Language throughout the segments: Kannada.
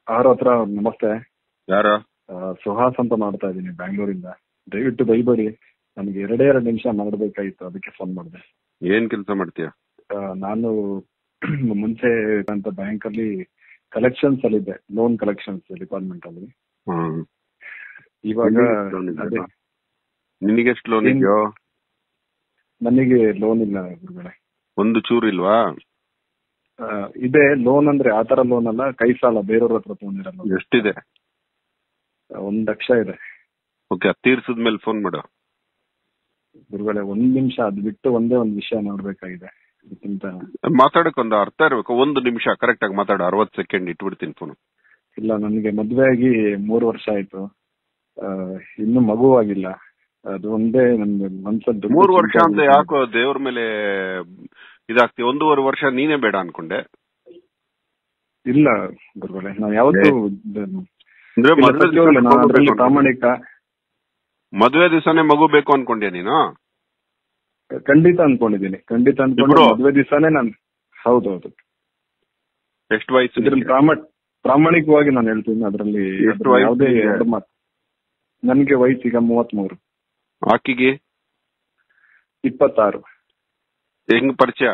ಅವ್ರ ಹತ್ರ ನಮಸ್ತೆ ಯಾರ ಆ, ಸುಹಾಸ್ ಅಂತ ಮಾಡ್ತಾ ಇದ್ದೀನಿ ಬ್ಯಾಂಗ್ಳೂರಿಂದ ದಯವಿಟ್ಟು ದಯಬೇಡಿ ನನಗೆ ಎರಡೇ ಎರಡು ನಿಮಿಷ ಮಾಡಬೇಕಾಗಿತ್ತು ಅದಕ್ಕೆ ಫೋನ್ ಮಾಡಿದೆ ಏನ್ ಕೆಲಸ ಮಾಡ್ತೀಯ ನಾನು ಮುಂಚೆ ಅಂತ ಬ್ಯಾಂಕ್ ಅಲ್ಲಿ ಕಲೆಕ್ಷನ್ಸ್ ಅಲ್ಲಿ ಇದ್ದೆ ಲೋನ್ ಕಲೆಕ್ಷನ್ಸ್ ಡಿಪಾರ್ಟ್ಮೆಂಟ್ ಅಲ್ಲಿ ಹ್ಮ್ ಇವಾಗ ನಿನಗೆ loan ಇದೆಯಾ? ಅದೇ ನಿನಗೆಷ್ಟು ಲೋನ್ ಏನ್- ಇದೆಯೋ ನನಗೆ ಲೋನ್ ಇಲ್ಲ ಗುರುಗಳೇ ಒಂದು ಚೂರು ಇಲ್ವಾ ಆ, ಇದೆ ಲೋನ್ ಅಂದ್ರೆ ಆ ತರ ಲೋನ್ ಅಲ್ಲ ಕೈ ಸಾಲ ಬೇರೆಯವ್ರ ಹತ್ರ ತಗೊಂಡಿರಲ್ಲ ಎಷ್ಟಿದೆ ಒಂದ್ ಲಕ್ಷ ಇದೆ ಓಕೆ ತೀರ್ಸಿದ್ಮೇಲೆ ಫೋನ್ ಮಾಡು ಗುರುಗಳೇ ಒಂದ್ ನಿಮಿಷ ಅದ್ ಬಿಟ್ಟು ಒಂದೇ ಒಂದ್ ವಿಷಯ ನೋಡ್ಬೇಕಾಗಿದೆ ಅದಕ್ಕಿಂತ ಮಾತಾಡಕ್ ಒಂದು ಅರ್ಥ ಇರ್ಬೇಕು ಒಂದು ನಿಮಿಷ ಕರೆಕ್ಟ್ ಆಗಿ ಮಾತಾಡು ಅರವತ್ ಸೆಕೆಂಡ್ ಇಟ್ಬಿಡ್ತೀನಿ ಫೋನ್ ಇಲ್ಲ ನನಗೆ ಮದ್ವೆ ಆಗಿ ಮೂರು ವರ್ಷ ಆಯ್ತು ಆ, ಇನ್ನು ಮಗು ಆಗಿಲ್ಲ ಅದು ಒಂದೇ ನನ್ಗೆ ಮನ್ಸಲ್ಲಿ ದೊಡ್ಡ ಮೂರು ವರ್ಷ ಚಿಂತೆ ಅಂತ ಆಗ್ಬಿಟ್ಟಿದೆ. ಯಾಕೋ ದೇವ್ರ ಮೇಲೆ ಇದಾಗ್ತಿ ಒಂದೂವರೆ ವರ್ಷ ನೀನೇ ಬೇಡ ಅನ್ಕೊಂಡೆ ಇಲ್ಲ ಗುರುಗಳೇ ನಾವ್ ಯಾವತ್ತೂ ಅಂದ್ರೆ ಇಲ್ಲ, ಮದ್ವೆ ಸತ್ಯವಾಗ್ಲೂ ದಿವ್ಸನೇ ನಾನು ಮಗು ಅದ್ರಲ್ಲಿ ಬೇಕು ಪ್ರಾಮಾಣಿಕ ಮದ್ವೆ ದಿವಸನೇ ಮಗು ಬೇಕು ಅನ್ಕೊಂಡ್ಯಾ ನೀನು ಖಂಡಿತ ಅನ್ಕೊಂಡಿದ್ದೀನಿ ಖಂಡಿತ ಅನ್ಕೊಂಡು ಇಬ್ರು? ಮದ್ವೆ ದಿವಸನೇ ನಾನು ಹೌದೌದು ಎಷ್ಟು ವಯಸ್ಸು ಇದ್ರಲ್ಲಿ ನಿನ್ಗೆ? ಪ್ರಾಮ ಪ್ರಾಮಾಣಿಕವಾಗಿ ನಾನು ಹೇಳ್ತೀನಿ ಅದರಲ್ಲಿ ಎಷ್ಟು ವಯಸ್ಸು ಯಾವುದೇ ನಿನ್ಗೆ? ಎರಡು ಮಾತು ನನ್ಗೆ ವಯಸ್ಸೀಗ ಮೂವತ್ಮೂರು ಆಕಿಗೆ ಇಪ್ಪತ್ತಾರು ಹೆಂಗ್ ಪರಿಚಯ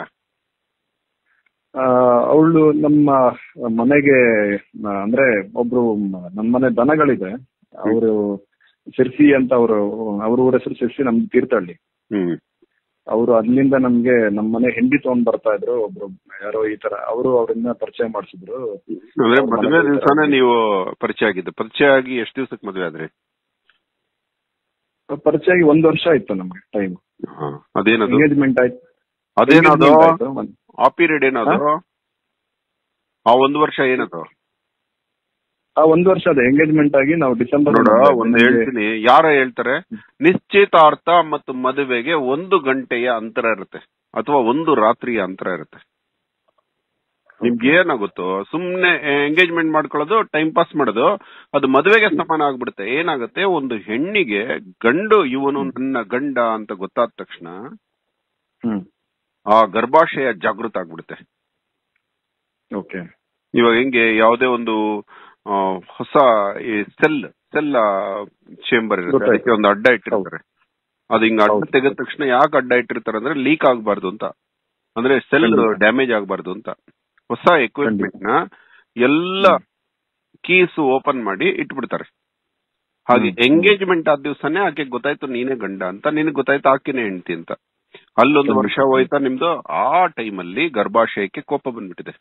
ಅವಳು ನಮ್ಮ ಮನೆಗೆ ಆ, ಅಂದ್ರೆ ಒಬ್ರು ಮ- ನಮ್ಮ ಮನೆ ದನಗಳಿದೆ ಅವರು ಸಿರ್ಸಿ ಅಂತ ಅವರು ಅವ್ರ ಊರ ಹೆಸರು ಸಿರ್ಸಿ ನಮ್ದು ತೀರ್ಥಹಳ್ಳಿ ಹ್ಮ್ ಅವರು ಅಲ್ಲಿಂದ ನಮ್ಗೆ ನಮ್ಮ ಮನೆ ಹೆಂಡಿ ತಗೊಂಡ್ ಬರ್ತಾ ಇದ್ರು ಒಬ್ರು ಯಾರೋ ಈ ತರ ಅವರು ಅವರಿಂದ ಪರಿಚಯ ಮಾಡಿಸಿದ್ರು ಅಂದ್ರೆ ಅವ್ರ ಮದ್ವೆ ಮನೆಗೆ ದಿವಸನೇ ನೀವು ಪರಿಚಯ ಆಗಿದ್ದು ಪರಿಚಯ ಆಗಿ ಎಷ್ಟು ದಿವಸಕ್ಕೆ ಮದ್ವೆ ಆದ್ರಿ ಪರಿಚಯ ಆಗಿ ಒಂದ್ ವರ್ಷ ಆಯ್ತು ನಮ್ಗೆ ಟೈಮ್ ಹಾ, ಅದೇನದು ಎಂಗೇಜ್ಮೆಂಟ್ ಆಯ್ತು ಅದೇನದು engagement ಆಯ್ತು. ಒಂದ್- ಆ ಪೀರಿಯಡ್ ಏನದು ಆ ಒಂದು ವರ್ಷ ಏನದು ಆ ಒಂದ್ ವರ್ಷ ಅದೇ ಎಂಗೇಜ್ಮೆಂಟ್ ಆಗಿ ನಾವು ಡಿಸೆಂಬರ್ ನೋಡ ಒಂದ್ ಹೇಳ್ತೀನಿ ಯಾರ ಹೇಳ್ತಾರೆ ನಿಶ್ಚಿತಾರ್ಥ ಮತ್ತು ಮದುವೆಗೆ ಒಂದು ಗಂಟೆಯ ಅಂತರ ಇರುತ್ತೆ ಅಥವಾ ಒಂದು ರಾತ್ರಿಯ ಅಂತರ ಇರುತ್ತೆ ನಿಮ್ಗೆ ಏನಾಗುತ್ತೋ ಸುಮ್ನೆ ಎಂಗೇಜ್ಮೆಂಟ್ ಮಾಡ್ಕೊಳ್ಳೋದು ಟೈಮ್ ಪಾಸ್ ಮಾಡೋದು ಅದು ಮದುವೆಗೆ ಸಮಾನ ಆಗ್ಬಿಡುತ್ತೆ ಏನಾಗುತ್ತೆ ಒಂದು ಹೆಣ್ಣಿಗೆ ಗಂಡು ಇವನು ನನ್ನ ಗಂಡ ಅಂತ ಗೊತ್ತಾದ ತಕ್ಷಣ ಹ್ಮ್ ಆ ಗರ್ಭಾಶಯ ಜಾಗೃತ ಆಗ್ಬಿಡುತ್ತೆ ಓಕೆ ಇವಾಗ ಹೆಂಗೆ ಯಾವುದೇ ಒಂದು ಆ, ಹೊಸ ಸೆಲ್ ಸೆಲ್ ಚೇಂಬರ್ ಇರುತ್ತೆ ಗೊತ್ತಾಯ್ತು. ಅದಕ್ಕೆ ಒಂದು ಅಡ್ಡ ಇಟ್ಟಿರ್ತಾರೆ ಅದು ಹಿಂಗ ಅಡ್ಡ ಹೌದು. ತೆಗೆದ ತಕ್ಷಣ ಯಾಕೆ ಅಡ್ಡ ಇಟ್ಟಿರ್ತಾರೆ ಅಂದ್ರೆ ಲೀಕ್ ಆಗಬಾರ್ದು ಅಂತ ಅಂದ್ರೆ ಸೆಲ್ ಖಂಡಿತ. ಡ್ಯಾಮೇಜ್ ಆಗಬಾರ್ದು ಅಂತ ಹೊಸ ಎಕ್ವಿಪ್ಮೆಂಟ್ ನ ಎಲ್ಲ ಕೀಸ್ ಓಪನ್ ಮಾಡಿ ಇಟ್ಬಿಡ್ತಾರೆ ಹಾಗೆ ಹ್ಮ್. ಎಂಗೇಜ್ಮೆಂಟ್ ಆದ ದಿವಸನೇ ಆಕೆ ಗೊತ್ತಾಯ್ತು ನೀನೇ ಗಂಡ ಅಂತ ನಿನಗೆ ಗೊತ್ತಾಯ್ತು ಆಕೆನೇ ಹೆಂಡತಿ ಅಂತ ಅಲ್ಲೊಂದು ಖಂಡಿತ. ವರ್ಷ ಹೋಯ್ತಾ ನಿಮ್ದು ಆ ಟೈಮಲ್ಲಿ ಗರ್ಭಾಶಯಕ್ಕೆ ಕೋಪ ಬಂದ್ಬಿಟ್ಟಿದೆ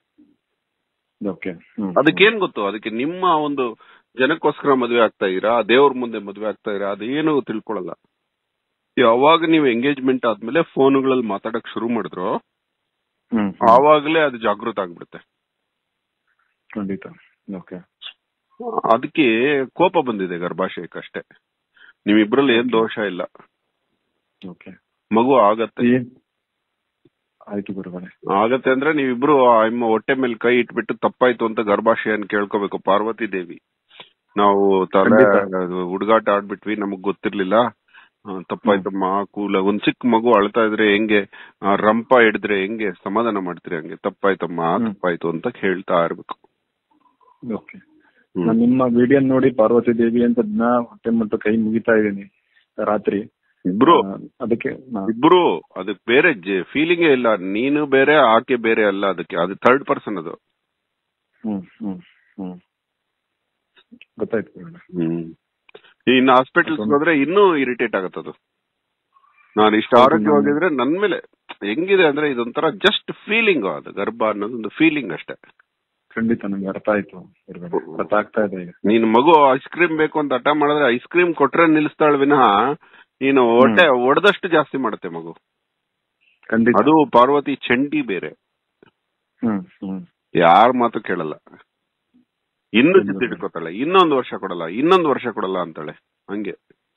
ಓಕೆ ಹ್ಮ್ ಅದಕ್ಕೇನ್ ಗೊತ್ತು ಅದಕ್ಕೆ ನಿಮ್ಮ ಒಂದು ಜನಕ್ಕೋಸ್ಕರ ಮದುವೆ ಆಗ್ತಾ ಇದೀರಾ ದೇವ್ರ ಮುಂದೆ ಮದುವೆ ಆಗ್ತಾ ಇದೀರಾ ಅದೇನು ತಿಳ್ಕೊಳಲ್ಲ ಯಾವಾಗ ನೀವು ಎಂಗೇಜ್ಮೆಂಟ್ ಆದ್ಮೇಲೆ ಫೋನ್ಗಳಲ್ಲಿ ಮಾತಾಡಕ್ ಶುರು ಮಾಡಿದ್ರು ಹ್ಮ್ ಆವಾಗಲೇ ಅದು ಜಾಗೃತ ಆಗ್ಬಿಡುತ್ತೆ ಖಂಡಿತ ಓಕೆ ಅದಕ್ಕೆ ಕೋಪ ಬಂದಿದೆ ಗರ್ಭಾಶಯಕ್ಕೆ ಅಷ್ಟೇ ನಿಮ್ಮಿಬ್ರಲ್ಲಿ ಏನ್ ದೋಷ ಇಲ್ಲ ಓಕೆ ಮಗು ಆಗತ್ತೆ ಏನ್ ಆಯ್ತು ಗುರುಗಳೇ ಆಗತ್ತೆ ಅಂದ್ರೆ ನೀವಿಬ್ರು ನಿಮ್ಮ ಹೊಟ್ಟೆ ಮೇಲೆ ಕೈ ಇಟ್ಬಿಟ್ಟು ತಪ್ಪಾಯ್ತು ಅಂತ ಗರ್ಭಾಶಯನ್ ಕೇಳ್ಕೋಬೇಕು ಪಾರ್ವತಿ ದೇವಿ ನಾವು ತಲೆ ಖಂಡಿತ. ಹುಡುಗಾಟ ಆಡ್ಬಿಟ್ವಿ ನಮಗ್ ಗೊತ್ತಿರ್ಲಿಲ್ಲ ಆ, ತಪ್ಪಾಯ್ತಮ್ಮ ಕೂಲ ಒಂದ್ ಚಿಕ್ಕ ಮಗು ಅಳ್ತಾ ಇದ್ರೆ ಹೆಂಗೆ ಆ, ರಂಪ ಹಿಡಿದ್ರೆ ಹೆಂಗೆ ಸಮಾಧಾನ ಮಾಡ್ತೀರಿ ಹಂಗೆ ತಪ್ಪಾಯ್ತಮ್ಮ ಹ್ಮ್. ತಪ್ಪಾಯ್ತು ಅಂತ ಹೇಳ್ತಾ ಇರ್ಬೇಕು ಓಕೆ ಹ್ಮ್. ನಾನು ನಿಮ್ಮ ವಿಡಿಯೋ ನೋಡಿ ಪಾರ್ವತಿ ದೇವಿ ಅಂತ ದಿನ ಹೊಟ್ಟೆ ಮುಟ್ಟು ಕೈ ಮುಗಿತಾ ಇದ್ದೀನಿ ರಾತ್ರಿ ಇಬ್ರು ಆ, ಅದಕ್ಕೆ ನಾ- ಇಬ್ರು ಅದಕ್ ಬೇರೆ ಫೀಲಿಂಗೇ ಇಲ್ಲ ನೀನು ಬೇರೆ ಆಕೆ ಬೇರೆ ಅಲ್ಲ ಅದಕ್ಕೆ ಅದು ಥರ್ಡ್ ಪರ್ಸನ್ ಅದು ಹ್ಮ್ ಹ್ಮ್ ಹ್ಮ್ ಗೊತ್ತಾಯ್ತು ಗುರುಗಳೇ ಹ್ಮ್ ಇನ್ನು ಹಾಸ್ಪಿಟಲ್ಸ್ ಅದೊಂದು- ಹೋದ್ರೆ ಇನ್ನೂ ಇರಿಟೇಟ್ ಆಗತ್ತದು ನಾನು ಇಷ್ಟು ಹೌದು, ಆರೋಗ್ಯವಾಗಿದ್ರೆ ನನ್ ಮೇಲೆ ಹೆಂಗಿದೆ ಅಂದ್ರೆ ಇದೊಂಥರ ಜಸ್ಟ್ ಫೀಲಿಂಗ್ ಅದು ಗರ್ಭ ಅನ್ನೋದೊಂದು ಫೀಲಿಂಗ್ ಅಷ್ಟೇ ಖಂಡಿತ ನಂಗೆ ಅರ್ಥ ಆಯ್ತು ಗುರುಗಳೇ ಅರ್ಥ ಆಗ್ತಾ ಇದೆ ಈಗ ನೀನ್ ಮಗು ಐಸ್ ಕ್ರೀಮ್ ಬೇಕು ಅಂತ ಹಠ ಮಾಡಿದ್ರೆ ಐಸ್ ಕ್ರೀಮ್ ಕೊಟ್ರೆ ನಿಲ್ಲಿಸ್ತಾಳ ವಿನಃ ನೀನು ಹೊಟ್ಟೆ ಒಡೆದಷ್ಟು ಜಾಸ್ತಿ ಮಾಡುತ್ತೆ ಮಗು ಖಂಡಿತ ಅದು ಪಾರ್ವತಿ ಚಂಡಿ ಬೇರೆ ಹ್ಮ್ ಹ್ಮ್ ಯಾರ ಮಾತು ಕೇಳಲ್ಲ ಇನ್ನು ಖಂಡಿತ. ಚಿತ್ತಿಡ್ಕೋತಾಳೆ ಇನ್ನೊಂದು ವರ್ಷ ಕೊಡಲ್ಲ ಇನ್ನೊಂದು ವರ್ಷ ಕೊಡಲ್ಲ ಅಂತಾಳೆ ಹಂಗೆ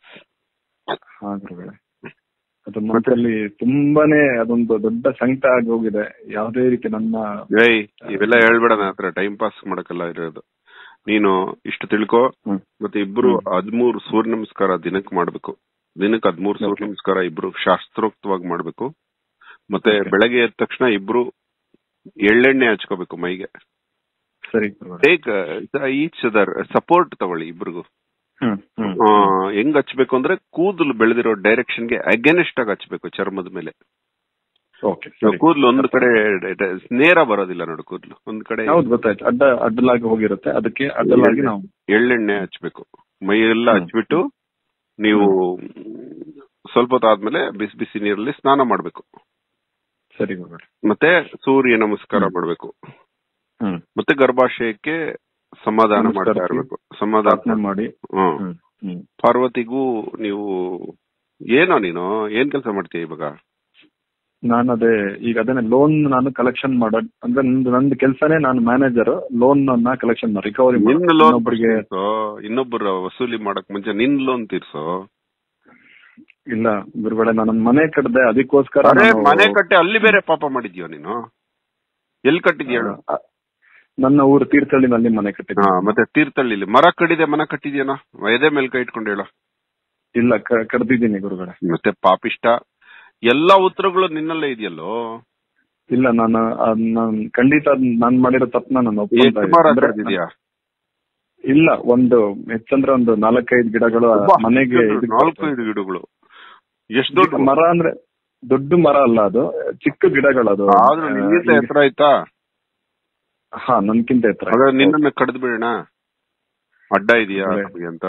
ಹಾ ಗುರುಗಳೇ ಅದು ಮನಸ್ಸಲ್ಲಿ ತುಂಬಾನೇ ಅದೊಂದು ದೊಡ್ಡ ಸಂಕಟ ಆಗಿ ಹೋಗಿದೆ ಯಾವುದೇ ರೀತಿ ನನ್ನ ಏಯ್ ಇವೆಲ್ಲ ಹೇಳ್ಬೇಡ ನನ್ನ ಹತ್ರ ಟೈಮ್ ಪಾಸ್ ಮಾಡಕ್ಕೆಲ್ಲ ಇರೋದು ನೀನು ಇಷ್ಟು ತಿಳ್ಕೊ ಹ್ಮ್. ಮತ್ತೆ ಇಬ್ರು ಹ್ಮ್. ಹದ್ಮೂರು ಸೂರ್ಯ ನಮಸ್ಕಾರ ದಿನಕ್ಕೆ ಮಾಡ್ಬೇಕು ದಿನಕ್ಕೆ ಹದ್ಮೂರು ಸೂರ್ಯ Okay. ನಮಸ್ಕಾರ ಇಬ್ರು ಶಾಸ್ತ್ರೋಕ್ತವಾಗಿ ಮಾಡ್ಬೇಕು ಮತ್ತೆ Okay. ಬೆಳಗ್ಗೆ ಎದ್ದ ತಕ್ಷಣ ಇಬ್ರು ಎಳ್ಳೆಣ್ಣೆ ಹಚ್ಕೋಬೇಕು ಮೈಗೆ ಸರಿ ಗುರುಗಳೇ ಟೇಕ್ ಈಚ್ ಅದರ್ ಸಪೋರ್ಟ್ ತಗೊಳ್ಳಿ ಇಬ್ರಿಗೂ ಹ್ಮ್ ಹ್ಮ್ ಆ, ಹೆಂಗ್ ಹಚ್ಬೇಕು ಅಂದ್ರೆ ಕೂದಲು ಬೆಳೆದಿರೋ ಡೈರೆಕ್ಷನ್ಗೆ ಅಗೇನೆಸ್ಟ್ ಆಗಿ ಹಚ್ಬೇಕು ಚರ್ಮದ ಮೇಲೆ ಓಕೆ ಸರಿ ಕೂದಲು ಒಂದ್ ಕಡೆ ನೇರ ಬರೋದಿಲ್ಲ ನೋಡು ಕೂದಲು ಒಂದ್ ಕಡೆ ಹೌದು ಗೊತ್ತಾಯ್ತು ಅಡ್ಡ ಅಡ್ಡಲಾಗಿ ಹೋಗಿರುತ್ತೆ ಅದಕ್ಕೆ ಅಡ್ಡಲಾಗಿ ನಾವು ಎಳ್ಳೆಣ್ಣೆ ಹಚ್ಬೇಕು ಮೈ ಎಲ್ಲ ಹ್ಮ್. ಹಚ್ಬಿಟ್ಟು ನೀವು ಸ್ವಲ್ಪ ಹೊತ್ತಾದ್ಮೇಲೆ ಬಿಸಿ ಬಿಸಿ ನೀರಲ್ಲಿ ಸ್ನಾನ ಮಾಡ್ಬೇಕು ಸರಿ ಗುರುಗಳೇ ಮತ್ತೆ ಸೂರ್ಯ ನಮಸ್ಕಾರ ಹ್ಮ್. ಮಾಡ್ಬೇಕು ಹ್ಮ್ ಮತ್ತೆ ಗರ್ಭಾಶಯಕ್ಕೆ ಸಮಾಧಾನ ಮಾಡ್ತಾ ನಮಸ್ಕಾರಕ್ಕೆ ಇರ್ಬೇಕು ಸಮಾಧಾನ ಪ್ರಾರ್ಥನೆ ಮಾಡಿ ಹ್ಮ್ ಹ್ಮ್ ಹ್ಮ್ ಪಾರ್ವತಿಗೂ ನೀವು ಏನೋ ನೀನು ಏನ್ ಕೆಲಸ ಮಾಡ್ತೀಯ ಇವಾಗ ನಾನು ಅದೇ ಈಗ ಅದೇನೆ ಲೋನ್ ನಾನು ಕಲೆಕ್ಷನ್ ಮಾಡೋದ್ ಅಂದ್ರೆ ನಂದು ನಂದು ಕೆಲಸನೇ ನಾನು ಮ್ಯಾನೇಜರ್ ಲೋನ್ ಅನ್ನ ಕಲೆಕ್ಷನ್ ರಿಕವರಿ ನಿನ್ನ ಲೋನ್ ಒಬ್ಬರಿಗೆ ಇನ್ನೊಬ್ಬರ ವಸೂಲಿ ಮಾಡಕ್ ಮುಂಚೆ ನಿನ್ ಲೋನ್ ತೀರ್ಸೋ ಇಲ್ಲ ಗುರುಗಳೇ ನಾನು ಮನೆ ಕಟ್ಟದೆ ಅದಕ್ಕೋಸ್ಕರ ಅರೆ ನಾನು- ಮನೆ ಕಟ್ಟೆ ಅಲ್ಲಿ ಬೇರೆ ಪಾಪ ಮಾಡಿದ್ಯೋ ನೀನು ಎಲ್ಲಿ ಕಟ್ಟಿದ್ಯ ಹೇಳು ಆ, ನನ್ನ ಊರು ತೀರ್ಥಹಳ್ಳಿನಲ್ಲಿ ಮನೆ ಹಾ ಕಟ್ಟಿದ್ದೆ ಮತ್ತೆ ತೀರ್ಥಹಳ್ಳಿಲಿ ಮರ ಕಡಿದೆ ಮನ ಕಟ್ಟಿದ್ಯೇನೋ ಎದೆ ಮೇಲೆ ಕೈ ಇಟ್ಕೊಂಡು ಹೇಳು ಇಲ್ಲ ಕ- ಕಡ್ದಿದ್ದೀನಿ ಗುರುಗಳೇ ಮತ್ತೆ ಪಾಪಿಷ್ಟ ಎಲ್ಲಾ ಉತ್ತರಗಳು ನಿನ್ನಲ್ಲೇ ಇದೆಯಲ್ಲೋ ಇಲ್ಲ ನಾನು ಅದ್ ನಾನ್ ಖಂಡಿತ ಅದ್ ನಾನ್ ಮಾಡಿರೋ ತಪ್ಪನ ನಾನು ಎಷ್ಟು ಒಪ್ಕೊಂತಾ ಮರ ಇದ್ದೀನಿ. ಅಂದ್ರೆ ಕಡ್ದಿದ್ಯಾ ಇಲ್ಲ ಒಂದು ಹೆಚ್ಚಂದ್ರೆ ಒಂದು ನಾಲ್ಕೈದು ಗಿಡಗಳು ಅಬ್ಬಾ, ಮನೆಗೆ ಎಷ್ಟು ಇದಕ್ಕೆ ನಾಲ್ಕು ಐದು ಗಿಡಗಳು ಎಷ್ಟು ದೊಡ್ಡ ಮರ ಅಂದ್ರೆ ದೊಡ್ಡ ಮರ ಅಲ್ಲ ಅದು ಚಿಕ್ಕ ಗಿಡಗಳು ಅದು ಆದ್ರೂ ನಿನ್ಗಿಂತ ಆ, ಎತ್ತರ ಆಯ್ತಾ ಹಾ ನನ್ಕಿಂತ ಎತ್ತರ ಹಾಗಾದ್ರೆ ನಿನ್ನನ್ನ ಕಡ್ದು ಬಿಡೋಣ ಅಡ್ಡ ಇದೆಯಾ ಅದೇ. ನಮ್ಗೆ ಅಂತ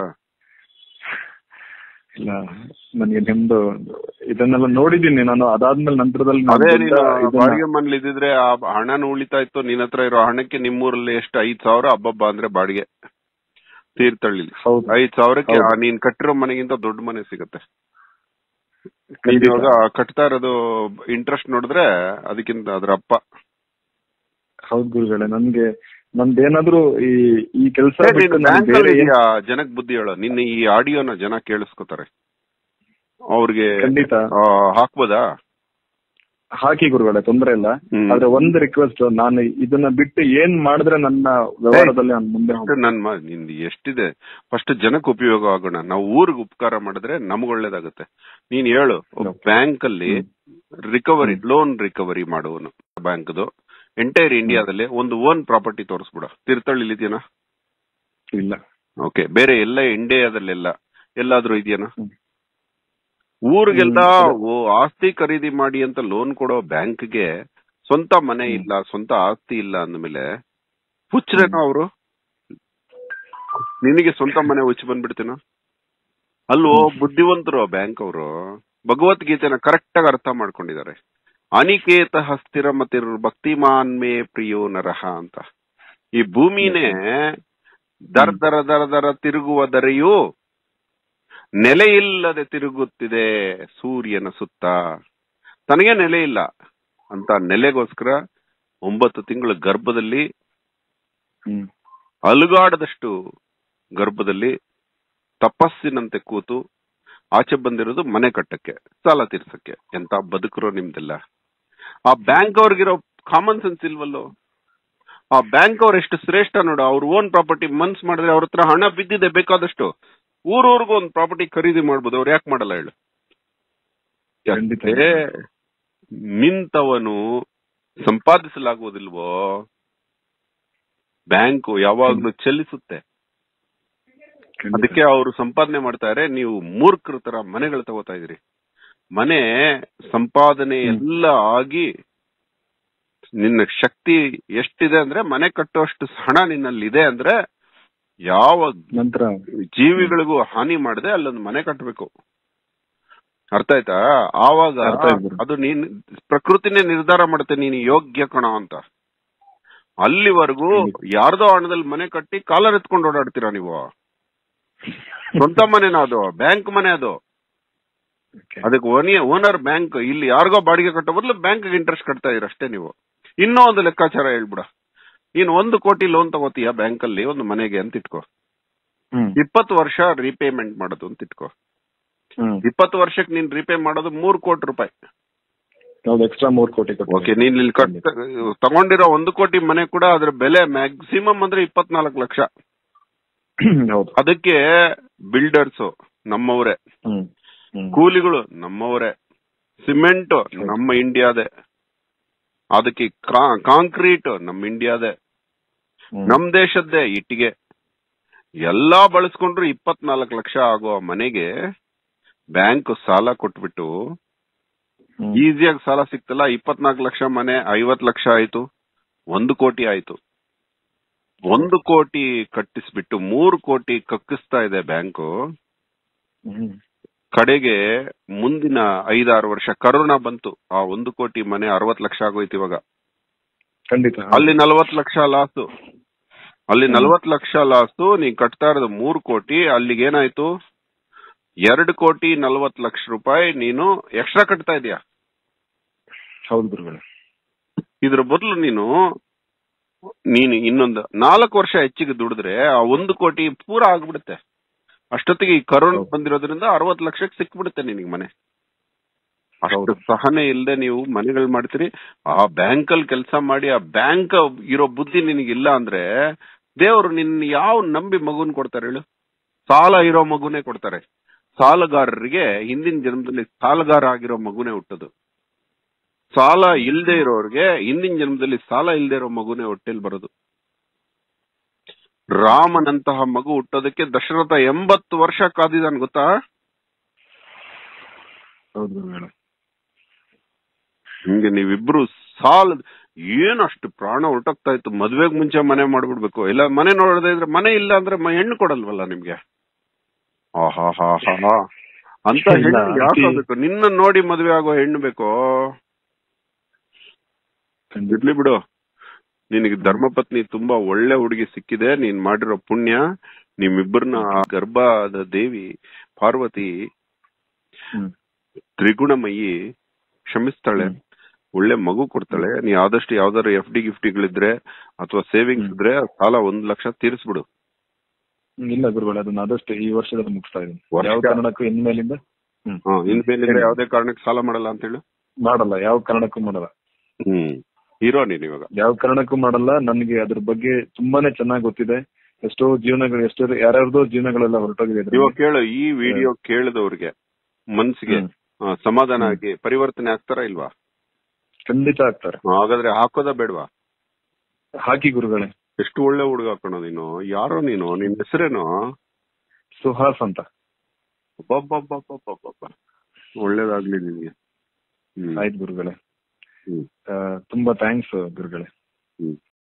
ಇಲ್ಲ ನನಗೆ ನಿಮ್ದು ಇದನ್ನೆಲ್ಲ ನೋಡಿದ್ದೀನಿ ನಾನು ಅದಾದ್ಮೇಲೆ ನಂತರದಲ್ಲಿ ನಾನು ಅದೇ ದೊಡ್ಡ ನೀನು ಇದನ್ನ- ಬಾಡಿಗೆ ಮನೇಲಿ ಇದ್ದಿದ್ರೆ ಆ ಹಣನ ಉಳಿತಾ ಇತ್ತು ನಿನ್ನ ಹತ್ರ ಇರೋ ಹಣಕ್ಕೆ ನಿಮ್ಮೂರಲ್ಲಿ ಎಷ್ಟು ಐದ್ ಸಾವಿರ ಹಬ್ಬಬ್ಬ ಅಂದ್ರೆ ಬಾಡಿಗೆ ತೀರ್ಥಹಳ್ಳಿಲಿ ಹೌದು ಐದ್ ಸಾವಿರಕ್ಕೆ ಹೌದು. ಆ ನೀನ್ ಕಟ್ಟಿರೋ ಮನೆಗಿಂತ ದೊಡ್ಡ ಮನೆ ಸಿಗುತ್ತೆ ಖಂಡಿತ. ಇವಾಗ ಕಟ್ತಾ ಇರೋದು ಇಂಟ್ರೆಸ್ಟ್ ನೋಡಿದ್ರೆ ಅದಕ್ಕಿಂತ ಅದ್ರ ಅಪ್ಪ ಹೌದು ಗುರುಗಳೇ ನನ್ಗೆ ನಂದೇನಾದ್ರೂ ಈ ಈ ಕೆಲಸ ಏ, ನೀನ್ ಬಿಟ್ಟು ಬ್ಯಾಂಕ್ ನನಗೆ ಬೇರೆ ಏನ್- ಜನಕ್ ಬುದ್ಧಿ ಹೇಳೋ ನಿನ್ನ ಈ ಆಡಿಯೋನ ಜನ ಕೇಳಿಸ್ಕೊತಾರೆ ಅವ್ರಿಗೆ ಖಂಡಿತ ಆ, ಹಾಕ್ಬೋದಾ ಹಾಕಿ ಗುರುಗಳೇ ತೊಂದ್ರೆ ಇಲ್ಲ ಹ್ಮ್. ಆದ್ರೆ ಒಂದು ರಿಕ್ವೆಸ್ಟ್ ನಾನು ಇದನ್ನ ಬಿಟ್ಟು ಏನ್ ಮಾಡಿದ್ರೆ ನನ್ನ ವ್ಯವಹಾರದಲ್ಲಿ ನಾನು ಮುಂದೆ ಫಸ್ಟ್ ನನ್ ಮ- ನಿಂದು ಎಷ್ಟಿದೆ ಫಸ್ಟ್ ಜನಕ್ಕೆ ಉಪಯೋಗ ಆಗೋಣ ನಾವು ಊರಿಗೆ ಉಪಕಾರ ಮಾಡಿದ್ರೆ ನಮ್ಗ್ ಒಳ್ಳೇದಾಗುತ್ತೆ ನೀನ್ ಹೇಳು Okay. ಬ್ಯಾಂಕ್ ಅಲ್ಲಿ ರಿಕವರಿ ಲೋನ್ ರಿಕವರಿ ಮಾಡುವನು ಬ್ಯಾಂಕ್ದು ಎಂಟೈರ್ ಇಂಡಿಯಾದಲ್ಲಿ ಒಂದು ಓನ್ ಪ್ರಾಪರ್ಟಿ ತೋರಿಸ್ಬಿಡ ತೀರ್ಥಹಳ್ಳಿ ಇದೆಯೇನಾ ಇಲ್ಲ ಓಕೆ ಬೇರೆ ಎಲ್ಲ ಇಂಡಿಯಾದಲ್ಲೆಲ್ಲ ಎಲ್ಲಾದ್ರೂ ಇದೆಯೇನಾ ಹ್ಮ್. ಊರಿಗೆಲ್ಲ ಹ್ಮ್. ಓ ಆಸ್ತಿ ಖರೀದಿ ಮಾಡಿ ಅಂತ ಲೋನ್ ಕೊಡೋ ಬ್ಯಾಂಕ್ಗೆ ಸ್ವಂತ ಮನೆ ಹ್ಮ್. ಇಲ್ಲ ಸ್ವಂತ ಆಸ್ತಿ ಇಲ್ಲ ಅಂದ್ಮೇಲೆ ಹುಚ್ರೇನೋ ಅವರು ನಿನಗೆ ಸ್ವಂತ ಮನೆ ಹುಚ್ಚು ಬಂದ್ಬಿಡ್ತೇನೋ ಅಲ್ವೋ ಬುದ್ಧಿವಂತರು ಬ್ಯಾಂಕ್ ಅವರು ಭಗವದ್ಗೀತೆನ ಕರೆಕ್ಟ್ ಆಗಿ ಅರ್ಥ ಮಾಡ್ಕೊಂಡಿದ್ದಾರೆ ಅನಿಕೇತ ಹಸ್ತಿರ ಮತಿರ್ ಭಕ್ತಿಮಾನ್ ಮೇ ಪ್ರಿಯೋ ನರಹ ಅಂತ ಈ ಭೂಮಿನೇ ದರ ದರ ದರ ದರ ತಿರುಗುವ ದರೆಯು ನೆಲೆಯಿಲ್ಲದೆ ತಿರುಗುತ್ತಿದೆ ಸೂರ್ಯನ ಸುತ್ತ ತನಗೆ ನೆಲೆ ಇಲ್ಲ ಅಂತ ನೆಲೆಗೋಸ್ಕರ ಒಂಬತ್ತು ತಿಂಗಳ ಗರ್ಭದಲ್ಲಿ ಹ್ಮ್ ಅಲುಗಾಡದಷ್ಟು ಗರ್ಭದಲ್ಲಿ ತಪಸ್ಸಿನಂತೆ ಕೂತು ಆಚೆ ಬಂದಿರೋದು ಮನೆ ಕಟ್ಟಕ್ಕೆ ಸಾಲ ತೀರ್ಸಕ್ಕೆ ಎಂತ ಬದುಕರೋ ನಿಮ್ದೆಲ್ಲ ಆ ಬ್ಯಾಂಕ್ ಅವ್ರಿಗಿರೋ ಕಾಮನ್ ಸೆನ್ಸ್ ಇಲ್ವಲ್ಲೋ ಆ ಬ್ಯಾಂಕ್ ಅವ್ರು ಎಷ್ಟು ಶ್ರೇಷ್ಠ ನೋಡು ಅವ್ರ ಓನ್ ಪ್ರಾಪರ್ಟಿ ಮನ್ಸ್ ಮಾಡಿದ್ರೆ ಅವ್ರ ಹತ್ರ ಹಣ ಬಿದ್ದಿದೆ ಬೇಕಾದಷ್ಟು ಊರೂರ್ಗೂ ಒಂದು ಪ್ರಾಪರ್ಟಿ ಖರೀದಿ ಮಾಡ್ಬೋದು ಅವ್ರು ಯಾಕೆ ಮಾಡಲ್ಲ ಹೇಳು ಖಂಡಿತ. ಯಾಕೆ ನಿಂತವನು ಸಂಪಾದಿಸಲಾಗುವುದಿಲ್ವೋ ಬ್ಯಾಂಕು ಯಾವಾಗ್ಲೂ ಚಲಿಸುತ್ತೆ ಖಂಡಿತ. ಅದಕ್ಕೆ ಅವರು ಸಂಪಾದನೆ ಮಾಡ್ತಾರೆ ನೀವು ಮೂರ್ಖರ ತರ ಮನೆಗಳು ತಗೋತಾ ಇದ್ರಿ ಮನೆ ಸಂಪಾದನೆ ಹ್ಮ್. ಎಲ್ಲ ಆಗಿ ನಿನ್ನ ಶಕ್ತಿ ಎಷ್ಟಿದೆ ಅಂದ್ರೆ ಮನೆ ಕಟ್ಟುವಷ್ಟು ಹಣ ನಿನ್ನಲ್ಲಿ ಇದೆ ಅಂದ್ರೆ ಯಾವ ನಂತರ ಜೀವಿಗಳಿಗೂ ಹಾನಿ ಮಾಡದೆ ಅಲ್ಲೊಂದು ಮನೆ ಕಟ್ಟಬೇಕು ಅರ್ಥ ಆಯ್ತಾ ಆವಾಗ ಅರ್ಥ ಆಯ್ತು ಗುರು. ಅದು ನೀನ್ ಪ್ರಕೃತಿನೇ ನಿರ್ಧಾರ ಮಾಡುತ್ತೆ ನೀನು ಯೋಗ್ಯ ಕಣ ಅಂತ ಅಲ್ಲಿವರೆಗೂ ಯಾರ್ದೋ ಹಣದಲ್ಲಿ ಮನೆ ಕಟ್ಟಿ ಕಾಲರ್ ಎತ್ಕೊಂಡು ಓಡಾಡ್ತೀರಾ ನೀವು ಸ್ವಂತ ಮನೆನ ಅದು ಬ್ಯಾಂಕ್ ಮನೆ ಅದು Okay. ಅದಕ್ಕೆ ಓನಿ ಓನರ್ ಬ್ಯಾಂಕ್ ಇಲ್ಲಿ ಯಾರಿಗೋ ಬಾಡಿಗೆ ಕಟ್ಟೋ ಬದಲು ಬ್ಯಾಂಕ್ ಇಂಟ್ರೆಸ್ಟ್ ಕಟ್ತಾ ಇದೀರ ಅಷ್ಟೇ ನೀವು ಇನ್ನೂ ಒಂದು ಲೆಕ್ಕಾಚಾರ ಹೇಳ್ಬಿಡ ನೀನ್ ಒಂದು ಕೋಟಿ ಲೋನ್ ತಗೋತೀಯ ಬ್ಯಾಂಕ್ ಅಲ್ಲಿ ಒಂದು ಮನೆಗೆ ಅಂತ ಇಟ್ಕೋ ಹ್ಮ್ ಇಪ್ಪತ್ತು ವರ್ಷ ರೀಪೇಮೆಂಟ್ ಮಾಡೋದು ಅಂತ ಇಟ್ಕೋ ಹ್ಮ್ ಇಪ್ಪತ್ತು ವರ್ಷಕ್ಕೆ ನೀನ್ ರೀಪೇ ಮಾಡೋದು ಮೂರ್ ಕೋಟಿ ರೂಪಾಯಿ ಹೌದು ಎಕ್ಸ್ಟ್ರಾ ಮೂರ್ ಕೋಟಿ ಕೊಟ್ಟು ಓಕೆ ನೀನ್ ಇಲ್ಲಿ ಕಟ್ ತಗೊಂಡಿರೋ ಒಂದು ಕೋಟಿ ಮನೆ ಕೂಡ ಅದ್ರ ಬೆಲೆ ಮ್ಯಾಕ್ಸಿಮಮ್ ಅಂದ್ರೆ ಇಪ್ಪತ್ನಾಲ್ಕು ಲಕ್ಷ ಹೌದು ಅದಕ್ಕೆ ಬಿಲ್ಡರ್ಸ್ ನಮ್ಮವರೇ ಹ್ಮ್ ಹ್ಮ್ ಕೂಲಿಗಳು ನಮ್ಮವರೇ ಸಿಮೆಂಟ್ ನಮ್ಮ ಇಂಡಿಯಾದೆ ಅದಕ್ಕೆ ಕಾಂಕ್ರೀಟ್ ನಮ್ಮ ಇಂಡಿಯಾದೆ ಹ್ಮ್. ನಮ್ ದೇಶದ್ದೇ ಇಟ್ಟಿಗೆ ಎಲ್ಲಾ ಬಳಸ್ಕೊಂಡ್ರು ಇಪ್ಪತ್ನಾಲ್ಕು ಲಕ್ಷ ಆಗೋ ಮನೆಗೆ ಬ್ಯಾಂಕ್ ಸಾಲ ಕೊಟ್ಬಿಟ್ಟು ಹ್ಮ್. ಈಸಿಯಾಗಿ ಸಾಲ ಸಿಕ್ತಲ್ಲ ಇಪ್ಪತ್ನಾಲ್ಕು ಲಕ್ಷ ಮನೆ ಐವತ್ ಲಕ್ಷ ಆಯ್ತು ಒಂದು ಕೋಟಿ ಆಯ್ತು ಒಂದು ಕೋಟಿ ಕಟ್ಟಿಸ್ಬಿಟ್ಟು ಮೂರು ಕೋಟಿ ಕಕ್ಕಿಸ್ತಾ ಇದೆ ಬ್ಯಾಂಕು ಹ್ಮ್. ಕಡೆಗೆ ಮುಂದಿನ ಐದಾರು ವರ್ಷ ಕರೋನಾ ಬಂತು ಆ ಒಂದು ಕೋಟಿ ಮನೆ ಅರವತ್ ಲಕ್ಷ ಆಗೋಯ್ತು ಇವಾಗ ಖಂಡಿತ ಅಲ್ಲಿ ನಲವತ್ ಲಕ್ಷ ಲಾಸು ಅಲ್ಲಿ ಹ್ಮ್. ನಲವತ್ ಲಕ್ಷ ಲಾಸು ನೀನ್ ಕಟ್ತಾ ಇರೋದು ಮೂರು ಕೋಟಿ ಅಲ್ಲಿಗೆ ಏನಾಯ್ತು ಎರಡು ಕೋಟಿ ನಲವತ್ ಲಕ್ಷ ರೂಪಾಯಿ ನೀನು ಎಕ್ಸ್ಟ್ರಾ ಕಟ್ತಾ ಇದೀಯ ಹೌದು ಗುರುಗಳೇ ಇದ್ರ ಬದಲು ನೀನು ನೀನು ಇನ್ನೊಂದು ನಾಲ್ಕು ವರ್ಷ ಹೆಚ್ಚಿಗೆ ದುಡಿದ್ರೆ ಆ ಒಂದು ಕೋಟಿ ಪೂರ ಆಗ್ಬಿಡುತ್ತೆ ಅಷ್ಟೊತ್ತಿಗೆ ಈ ಕರೋನಾ ಹೌದು. ಬಂದಿರೋದ್ರಿಂದ ಅರವತ್ ಲಕ್ಷಕ್ಕೆ ಸಿಕ್ಬಿಡುತ್ತೆ ನಿನಗೆ ಮನೆ ಅಷ್ಟು ಹೌದು. ಸಹನೆ ಇಲ್ಲದೆ ನೀವು ಮನೆಗಳು ಮಾಡ್ತೀರಿ ಆ ಬ್ಯಾಂಕ್ ಅಲ್ಲಿ ಕೆಲಸ ಮಾಡಿ ಆ ಬ್ಯಾಂಕ್ ಇರೋ ಬುದ್ಧಿ ನಿನಗಿಲ್ಲ ಅಂದ್ರೆ ದೇವರು ನಿನ್ ಯಾವ ನಂಬಿ ಮಗುನ್ ಕೊಡ್ತಾರೆ ಹೇಳು ಸಾಲ ಇರೋ ಮಗುನೇ ಕೊಡ್ತಾರೆ ಸಾಲಗಾರರಿಗೆ ಹಿಂದಿನ ಜನ್ಮದಲ್ಲಿ ಸಾಲಗಾರ ಆಗಿರೋ ಮಗುನೇ ಹುಟ್ಟೋದು ಸಾಲ ಇಲ್ದೇ ಇರೋರ್ಗೆ ಹಿಂದಿನ ಜನ್ಮದಲ್ಲಿ ಸಾಲ ಇಲ್ದೇ ಇರೋ ಮಗುನೇ ಹೊಟ್ಟೆಲ್ ಬರೋದು ರಾಮನಂತಹ ಮಗು ಹುಟ್ಟೋದಕ್ಕೆ ದಶರಥ ಎಂಬತ್ತು ವರ್ಷ ಕಾದಿದಾನ್ ಗೊತ್ತಾ ಹೌದು ಗುರುಗಳೇ ಹಿಂಗೆ ನೀವಿಬ್ರು ಸಾಲ ಏನಷ್ಟು ಪ್ರಾಣ ಹೊರಟೋಗ್ತಾ ಇತ್ತು ಮದ್ವೆಗ್ ಮುಂಚೆ ಮನೆ ಮಾಡ್ಬಿಡ್ಬೇಕು ಇಲ್ಲ ಮನೆ ನೋಡದೆ ಇದ್ರೆ ಮನೆ ಇಲ್ಲ ಅಂದ್ರೆ ಮ- ಹೆಣ್ಣು ಕೊಡಲ್ವಲ್ಲ ನಿಮ್ಗೆ ಆಹಾಹಾಹಾ. ಅಂತ ಇಲ್ಲ, ಹೆಣ್ಣು ಯಾಕೆ ಅತಿ- ಬೇಕು ನಿನ್ನ ನೋಡಿ ಮದ್ವೆ ಆಗೋ ಹೆಣ್ಣು ಬೇಕೋ ಖಂಡಿತ ಇರ್ಲಿ ಬಿಡು ನಿನಗೆ ಧರ್ಮಪತ್ನಿ ತುಂಬಾ ಒಳ್ಳೆ ಹುಡುಗಿ ಸಿಕ್ಕಿದೆ ನೀನ್ ಮಾಡಿರೋ ಪುಣ್ಯ ನಿಮ್ಮಿಬ್ಬರನ್ನ ಆ ಗರ್ಭದ ದೇವಿ ಪಾರ್ವತಿ ಹ್ಮ್. ತ್ರಿಗುಣಮಯಿ ಕ್ಷಮಿಸ್ತಾಳೆ ಹ್ಮ್. ಒಳ್ಳೆ ಮಗು ಕೊಡ್ತಾಳೆ ನೀ ಆದಷ್ಟು ಯಾವ್ದಾರು ಎಫ್ ಡಿ ಗಿಫ್ಟಿಗಳಿದ್ರೆ ಅಥವಾ ಸೇವಿಂಗ್ಸ್ ಹ್ಮ್. ಇದ್ರೆ ಸಾಲ ಒಂದ್ ಲಕ್ಷ ತೀರಿಸ್ಬಿಡು ಇಲ್ಲ ಗುರುಗಳೇ ಅದನ್ನ ಆದಷ್ಟು ಈ ವರ್ಷದಲ್ಲಿ ಮುಗಿಸ್ತಾ ಇದ್ದೀನಿ ವರ್ಷ? ಯಾವ ಕಾರಣಕ್ಕೂ ಇನ್ಮೇಲಿಂದ ಹ್ಮ್ ಹಾ ಇನ್ಮೇಲಿಂದ ಹೇಳಿ. ಯಾವ್ದೇ ಕಾರಣಕ್ಕೆ ಸಾಲ ಮಾಡಲ್ಲ ಅಂತ ಹೇಳು ಮಾಡಲ್ಲ ಯಾವ ಕಾರಣಕ್ಕೂ ಮಾಡಲ್ಲ ಹ್ಮ್ ಹೀರೋ ನೀನ್ ಇವಾಗ ಯಾವ ಕಾರಣಕ್ಕೂ ಮಾಡಲ್ಲ ನನ್ಗೆ ಅದ್ರ ಬಗ್ಗೆ ತುಂಬಾನೇ ಚೆನ್ನಾಗಿ ಗೊತ್ತಿದೆ ಎಷ್ಟೋ ಜೀವನಗಳು ಎಷ್ಟೋ ಯಾರ್ಯಾರ್ದೋ ಜೀವನಗಳೆಲ್ಲ ಹೊರಟೋಗಿದೆ ಇದ್ರಲ್ಲಿ. ಇವಾಗ ಕೇಳು ಈ ವಿಡಿಯೋ ಕೇಳಿದವ್ರಿಗೆ ಮನ್ಸಿಗೆ ಹ್ಮ್. ಆ, ಸಮಾಧಾನ ಹ್ಮ್. ಆಗಿ ಪರಿವರ್ತನೆ ಆಗ್ತಾರ ಇಲ್ವಾ ಖಂಡಿತ ಆಗ್ತಾರೆ ಹಾಗಾದ್ರೆ ಹಾಕೋದ ಬೇಡವಾ ಹಾಕಿ ಗುರುಗಳೇ ಎಷ್ಟು ಒಳ್ಳೆ ಹುಡುಗ ಹಾಕೋಣ ನೀನು ಯಾರೋ ನೀನು ನಿನ್ ಹೆಸರೇನು ಸುಹಾಸ್ ಅಂತ ಅಬ್ಬಬ್ಬಬ್ಬಬ್ಬಬ್ಬಬ್ಬ. ಒಳ್ಳೇದಾಗ್ಲಿ ನಿನ್ಗೆ ಹ್ಮ್ ಆಯ್ತು ಗುರುಗಳೇ ಹ್ಮ್ ಆ, ತುಂಬಾ ಥ್ಯಾಂಕ್ಸ್ ಗುರುಗಳೇ ಹ್ಮ್